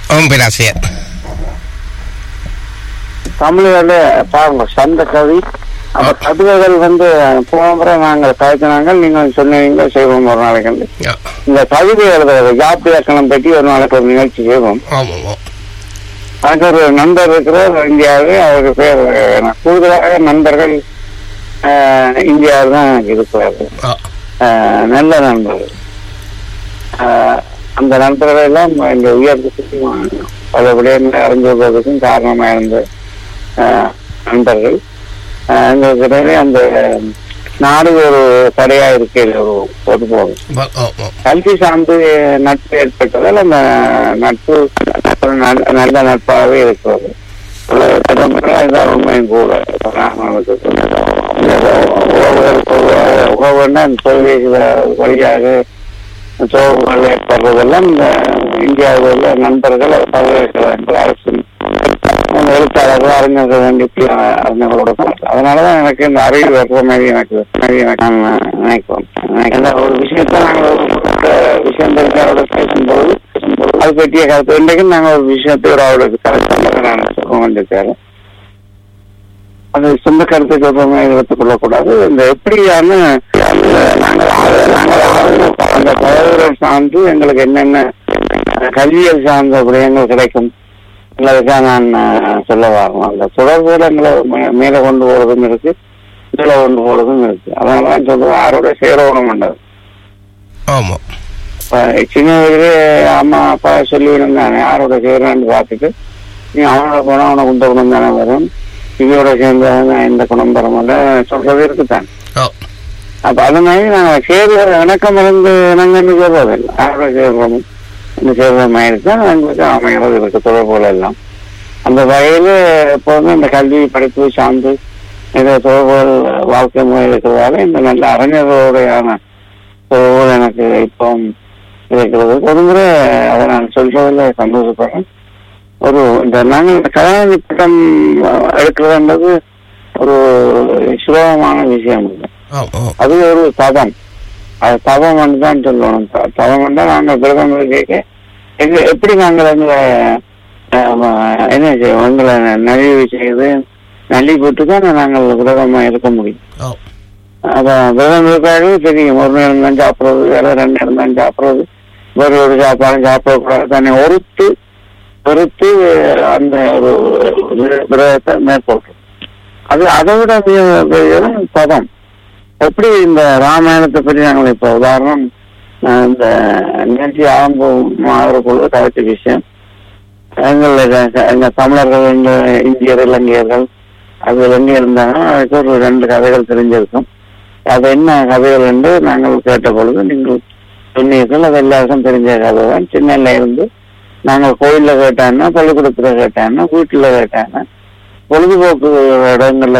ஓம் பேராசிரியர் தமிழ்ல பாருங்க சந்த கவி அப்ப கவிதைகள் வந்து போன முறை நாங்கள் கவித்தினாங்க நீங்கள் சொன்னீங்க செய்வோம் ஒரு நாளைக்கு வந்து. ஆ, இந்த கவிதை எழுதுறது ஜாப் இலக்கணம் பற்றி ஒரு நாளைக்கு ஒரு நிகழ்ச்சி செய்வோம் ஆமாம் ஆமாம் எனக்கு ஒரு நண்பர் இருக்கிறார் இந்தியாவில் அவருக்கு பேர் எனக்கு கூடுதலாக நண்பர்கள் ஆஹ், இந்தியாவில் தான் எனக்கு இருக்கிறாரு ஆ, ஆஹ், நல்ல நண்பர்கள் ஆஹ், அந்த நண்பர்கள் எல்லாம் இந்த உயர்வுக்கு பல விடயங்களை அறிந்து கொள்வதற்கும் காரணமாக இருந்த ஆஹ், நண்பர்கள் ஆஹ், எங்களுக்கு இடையிலே அந்த நாடு ஒரு தடையா இருக்கையில் ஒரு ஒரு போகும் ப- ஆ, ஆ. கல்வி சார்ந்து நட்பு ஏற்பட்டதால் அந்த நட்பு ஒரு நல்ல நல்ல நட்பாகவே இருக்கிறது இதுதான் உண்மையும் கூட உறவுன்னா தொழில் வழியாக சோகங்கள் ஏற்படுறதெல்லாம் இந்த இந்தியாவில் உள்ள நண்பர்கள் பல்கலைக்கழகங்கள் அரசு அந்த எழுத்தாளர்கள் அறிஞர்கள் வேண்டிய அறிஞர்களோட தான் இருக்கு. அதனாலதான் எனக்கு இந்த அறிவு வர்ற மாதிரி எனக்கு மாதிரி எனக்கு நான் நினைக்கிறோம் எனக்கு இந்த ஒரு விஷயத்த நாங்கள் ஒரு குறிப்பிட்ட விஷயம் தெரிஞ்சவரோட பேசும்போது அது பற்றிய கருத்து இன்றைக்கும் நாங்கள் ஒரு விஷயத்தை ஒரு அவருக்கு கருத்து நான் சொல்ல வேண்டியிருக்காரு அது சொந்த கருத்தை சொல்றோமே எடுத்துக் கொள்ளக்கூடாது இந்த எப்படியான அந்த நாங்கள் ஆ- நாங்கள் ஆ- அந்த பதவிகள் சார்ந்து எங்களுக்கு என்னென்ன அஹ், கல்வியல் சார்ந்த விடயங்கள் கிடைக்கும் எங்களுக்காக நான் அஹ், சொல்ல வரணும் அந்த தொடர்புகள் எங்களை மே- மேலே கொண்டு போறதும் இருக்கு கீழே கொண்டு போறதும் இருக்கு அதனால தான் சொல்றேன் யாரோட சேரணும் பண்ணது ஆமாம் இப்ப சின்ன வயதிலே அம்மா அப்பா சொல்லி விழுந்தானே யாரோட சேரணும்னு பார்த்துட்டு நீ அவனோட போனா அவனுக்கு இந்த குணம் தானே வரும் இவரோட சேர்ந்தவங்க இந்த குணம் வரமாட்ட சொல்றது இருக்குதான் ஆ அப்ப அது மாதிரி நாங்கள் சேர்ற இணக்கம் இருந்து இணங்கன்னு சொல்றதில்லை யாரோட சேர்றோம் இந்த சேர்ற மாதிரி தான் எங்களுக்கு அமைகிறது இருக்கு தொடர்புகள் எல்லாம் அந்த வகையில் எப்போதுமே இந்த கல்வி படிப்பு சார்ந்து இந்த தொடர்புகள் வாழ்க்கை முறை இருக்கிறதால இந்த நல்ல அறிஞர்களோடையான தொடர்புகள் எனக்கு இப்போ இருக்கிறது ஒரு முறை அதை நான் சொல்றதுல சந்தோஷப்படுறேன் ஒரு இந்த நாங்கள் இந்த கலாநிதி பட்டம் எடுக்கிறதுன்றது ஒரு சுலபமான விஷயம் இல்லை ஆமாம் அது ஒரு தவம் அது தவம் வந்து தான் சொல்லணும் த- தவம் வந்து நாங்கள் பிரதமர் கேட்க எங்க எப்படி நாங்கள் எங்களை ஆஹ், என்ன செய்வோம் எங்களை நலிவு செய்து நலி போட்டு தான் நாங்கள் பிரதமர் இருக்க முடியும் ஆ அதான் பிரதமருக்காகவே தெரியும் ஒரு நேரம் தான் சாப்பிட்றது வேற ரெண்டு நேரம் தான் சாப்பிட்றது வேறு ஒரு சாப்பாடும் சாப்பிடக்கூடாது தன்னை ஒருத்து பொறுத்து அந்த ஒரு விர- விரதத்தை மேற்கொள்றோம் அது அதை விட மிக பெரியது பதம் எப்படி இந்த ராமாயணத்தை பற்றி நாங்கள் இப்போ உதாரணம் அஹ் இந்த நிகழ்ச்சி ஆரம்பம் ஆகிறக்குள்ள கருத்து விஷயம் எங்கள் எங்க தமிழர்கள் எங்க இந்தியர் இலங்கையர்கள் அது எங்க இருந்தாங்கன்னா அதுக்கு ஒரு ரெண்டு கதைகள் தெரிஞ்சிருக்கும் அது என்ன கதைகள் என்று நாங்கள் கேட்ட பொழுது நீங்கள் சொன்னீர்கள் அது எல்லாருக்கும் தெரிஞ்ச கதை தான் சின்னல இருந்து நாங்கள் கோயில்ல கேட்டான்னா பள்ளிக்கூடத்துல கேட்டான்னா வீட்டுல கேட்டான்னா பொழுதுபோக்கு இடங்கள்ல